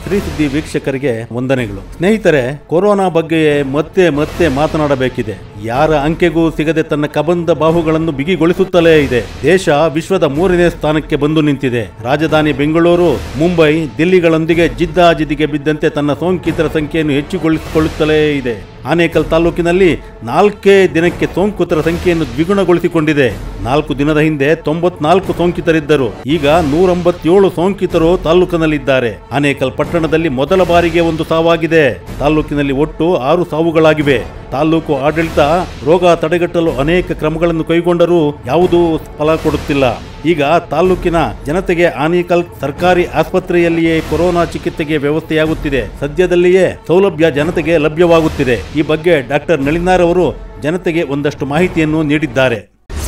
ಶ್ರೀ ಸುದ್ದಿ ವೀಕ್ಷಕರಿಗೆ ವಂದನೆಗಳು ಸ್ನೇಹಿತರೆ ಕೊರೋನಾ ಬಗ್ಗೆ ಮತ್ತೆ ಮತ್ತೆ ಮಾತನಾಡಬೇಕಿದೆ ಯಾರ ಅಂಕೆಗೂ ಸಿಗದೆ ತನ್ನ ಕಬಂದ ಬಾಹುಗಳನ್ನು ಬಿಗಿಗೊಳಿಸುತ್ತಲೇ ಇದೆ ದೇಶ ವಿಶ್ವದ ಮೂರನೇ ಸ್ಥಾನಕ್ಕೆ ಬಂದು ನಿಂತಿದೆ ರಾಜಧಾನಿ ಬೆಂಗಳೂರು ಮುಂಬೈ ದಿಲ್ಲಿಗಳೊಂದಿಗೆ ಜಿದ್ದಾಜಿದ್ದಿಗೆ ಬಿದ್ದಂತೆ ತನ್ನ ಸೋಂಕಿತರ ಸಂಖ್ಯೆಯನ್ನು ಹೆಚ್ಚುಗೊಳಿಸಿಕೊಳ್ಳುತ್ತಲೇ ಇದೆ ಆನೇಕಲ್ ತಾಲೂಕಿನಲ್ಲಿ ನಾಲ್ಕೇ ದಿನಕ್ಕೆ ಸೋಂಕಿತರ ಸಂಖ್ಯೆಯನ್ನು ದ್ವಿಗುಣಗೊಳಿಸಿಕೊಂಡಿದೆ ನಾಲ್ಕು ದಿನದ ಹಿಂದೆ ತೊಂಬತ್ನಾಲ್ಕು ಸೋಂಕಿತರಿದ್ದರು ಈಗ ನೂರಂಬತ್ತೇಳು ಸೋಂಕಿತರು ತಾಲೂಕಿನಲ್ಲಿದ್ದಾರೆ ಆನೇಕಲ್ ಪಟ್ಟಣದಲ್ಲಿ ಮೊದಲ ಬಾರಿಗೆ ಒಂದು ಸಾವಾಗಿದೆ ತಾಲೂಕಿನಲ್ಲಿ ಒಟ್ಟು ಆರು ಸಾವುಗಳಾಗಿವೆ ತಾಲೂಕು ಆಡಳಿತ ರೋಗ ತಡೆಗಟ್ಟಲು ಅನೇಕ ಕ್ರಮಗಳನ್ನು ಕೈಗೊಂಡರೂ ಯಾವುದೂ ಫಲ ಕೊಡುತ್ತಿಲ್ಲ ಈಗ ತಾಲೂಕಿನ ಜನತೆಗೆ ಆನೇಕಲ್ ಸರ್ಕಾರಿ ಆಸ್ಪತ್ರೆಯಲ್ಲಿಯೇ ಕೊರೋನಾ ಚಿಕಿತ್ಸೆಗೆ ವ್ಯವಸ್ಥೆಯಾಗುತ್ತಿದೆ ಸದ್ಯದಲ್ಲಿಯೇ ಸೌಲಭ್ಯ ಜನತೆಗೆ ಲಭ್ಯವಾಗುತ್ತಿದೆ ಈ ಬಗ್ಗೆ ಡಾಕ್ಟರ್ ನಳಿನಾರ್ ಅವರು ಜನತೆಗೆ ಒಂದಷ್ಟು ಮಾಹಿತಿಯನ್ನು ನೀಡಿದ್ದಾರೆ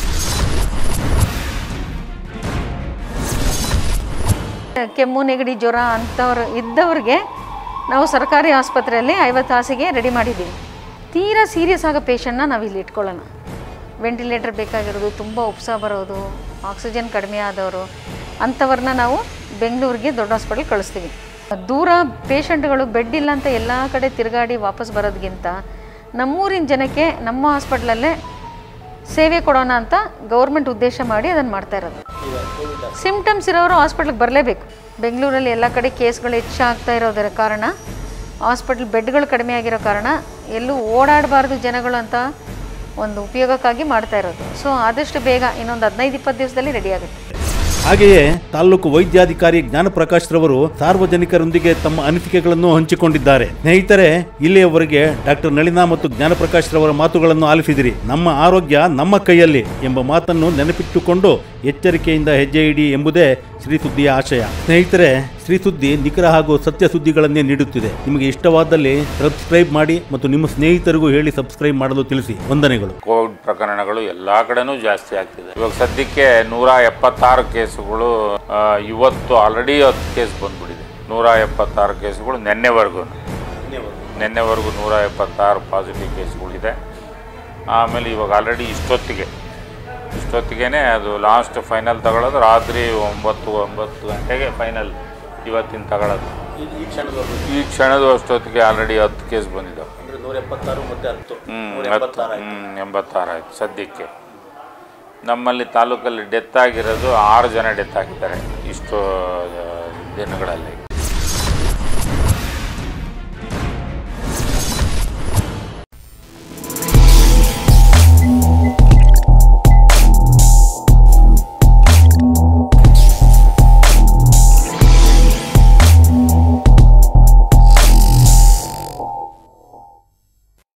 ಕೆಮ್ಮು ನೆಗಡಿ ಜ್ವರ ಅಂಥವ್ರು ಇದ್ದವ್ರಿಗೆ ನಾವು ಸರ್ಕಾರಿ ಆಸ್ಪತ್ರೆಯಲ್ಲಿ ಐವತ್ತು ಹಾಸಿಗೆ ರೆಡಿ ಮಾಡಿದ್ದೀವಿ ತೀರಾ ಸೀರಿಯಸ್ ಆಗೋ ಪೇಷಂಟ್ನ ನಾವು ಇಲ್ಲಿ ಇಟ್ಕೊಳ್ಳೋಣ ವೆಂಟಿಲೇಟರ್ ಬೇಕಾಗಿರೋದು ತುಂಬ ಉಪ್ಸ ಬರೋದು ಆಕ್ಸಿಜನ್ ಕಡಿಮೆ ಆದವರು ಅಂಥವ್ರನ್ನ ನಾವು ಬೆಂಗಳೂರಿಗೆ ದೊಡ್ಡ ಹಾಸ್ಪಿಟಲ್ ಕಳಿಸ್ತೀವಿ ದೂರ ಪೇಷಂಟ್ಗಳು ಬೆಡ್ ಇಲ್ಲ ಅಂತ ಎಲ್ಲ ಕಡೆ ತಿರುಗಾಡಿ ವಾಪಸ್ ಬರೋದಕ್ಕಿಂತ ನಮ್ಮೂರಿನ ಜನಕ್ಕೆ ನಮ್ಮ ಹಾಸ್ಪಿಟ್ಲಲ್ಲೇ ಸೇವೆ ಕೊಡೋಣ ಅಂತ ಗೌರ್ಮೆಂಟ್ ಉದ್ದೇಶ ಮಾಡಿ ಅದನ್ನು ಮಾಡ್ತಾ ಇರೋದು ಸಿಮ್ಟಮ್ಸ್ ಇರೋರು ಹಾಸ್ಪಿಟ್ಲಿಗೆ ಬರಲೇಬೇಕು ಬೆಂಗಳೂರಲ್ಲಿ ಎಲ್ಲ ಕಡೆ ಕೇಸ್ಗಳು ಹೆಚ್ಚಾಗ್ತಾ ಇರೋದರ ಕಾರಣ ಹಾಸ್ಪಿಟ್ಲ್ ಬೆಡ್ಗಳು ಕಡಿಮೆ ಆಗಿರೋ ಕಾರಣ ಎಲ್ಲೂ ಓಡಾಡಬಾರ್ದು ಜನಗಳು ಅಂತ ಒಂದು ಉಪಯೋಗಕ್ಕಾಗಿ ಮಾಡ್ತಾ ಇರೋದು ಸೊ ಆದಷ್ಟು ಬೇಗ ಇನ್ನೊಂದು ಹದಿನೈದು ಇಪ್ಪತ್ತು ದಿವಸದಲ್ಲಿ ರೆಡಿ ಆಗುತ್ತೆ ಹಾಗೆಯೇ ತಾಲೂಕು ವೈದ್ಯಾಧಿಕಾರಿ ಜ್ಞಾನಪ್ರಕಾಶ್ ರವರು ಸಾರ್ವಜನಿಕರೊಂದಿಗೆ ತಮ್ಮ ಅನಿಸಿಕೆಗಳನ್ನು ಹಂಚಿಕೊಂಡಿದ್ದಾರೆ ಸ್ನೇಹಿತರೆ ಇಲ್ಲಿಯವರೆಗೆ ಡಾಕ್ಟರ್ ನಳಿನಾ ಮತ್ತು ಜ್ಞಾನಪ್ರಕಾಶ್ ರವರ ಮಾತುಗಳನ್ನು ಆಲಿಸಿದಿರಿ ನಮ್ಮ ಆರೋಗ್ಯ ನಮ್ಮ ಕೈಯಲ್ಲಿ ಎಂಬ ಮಾತನ್ನು ನೆನಪಿಟ್ಟುಕೊಂಡು ಎಚ್ಚರಿಕೆಯಿಂದ ಹೆಜ್ಜೆ ಇಡಿ ಎಂಬುದೇ ಶ್ರೀ ಸುದ್ದಿಯ ಆಶಯ ಸ್ನೇಹಿತರೆ ಶ್ರೀ ಸುದ್ದಿ ನಿಖರ ಹಾಗೂ ಸತ್ಯ ಸುದ್ದಿಗಳನ್ನೇ ನೀಡುತ್ತಿದೆ ನಿಮಗೆ ಇಷ್ಟವಾದಲ್ಲಿ ಸಬ್ಸ್ಕ್ರೈಬ್ ಮಾಡಿ ಮತ್ತು ನಿಮ್ಮ ಸ್ನೇಹಿತರಿಗೂ ಹೇಳಿ ಸಬ್ಸ್ಕ್ರೈಬ್ ಮಾಡಲು ತಿಳಿಸಿ ವಂದನೆಗಳು ಕೋವಿಡ್ ಪ್ರಕರಣಗಳು ಎಲ್ಲಾ ಕಡೆನೂ ಜಾಸ್ತಿ ಆಗ್ತಿದೆ ಇವಾಗ ಸದ್ಯಕ್ಕೆ ನೂರ ಎಪ್ಪತ್ತಾರು ಕೇಸುಗಳು ಆ, ಇವತ್ತು ಆಲ್ರೆಡಿ ಹತ್ತು ಕೇಸ್ ಬಂದ್ಬಿಟ್ಟಿದೆ ನೂರ ಎಪ್ಪತ್ತಾರು ಕೇಸುಗಳು ನಿನ್ನೆವರೆಗೂ ನಿನ್ನೆವರೆಗೂ ನೂರ ಎಪ್ಪತ್ತಾರು ಪಾಸಿಟಿವ್ ಕೇಸ್ಗಳಿದೆ ಆಮೇಲೆ ಇವಾಗ ಆಲ್ರೆಡಿ ಇಷ್ಟೊತ್ತಿಗೆ ಇಷ್ಟೊತ್ತಿಗೆ ಅದು ಲಾಸ್ಟ್ ಫೈನಲ್ ತಗೊಳ್ಳೋದು ರಾತ್ರಿ ಒಂಬತ್ತು ಒಂಬತ್ತು ಗಂಟೆಗೆ ಫೈನಲ್ ಇವತ್ತಿನ ತಗೊಳ್ಳೋದು ಈ ಕ್ಷಣದ ಅಷ್ಟೊತ್ತಿಗೆ ಆಲ್ರೆಡಿ ಹತ್ತು ಕೇಸ್ ಬಂದಿದ್ದಾವೆ ಹ್ಮ್, ಹತ್ತು ಹ್ಮ್, ಎಂಬತ್ತಾರು ಆಯ್ತು ಸದ್ಯಕ್ಕೆ ನಮ್ಮಲ್ಲಿ ತಾಲೂಕಲ್ಲಿ ಡೆತ್ ಆಗಿರೋದು ಆರು ಜನ ಡೆತ್ ಆಗಿದ್ದಾರೆ ಇಷ್ಟು ಆ, ದಿನಗಳಲ್ಲಿ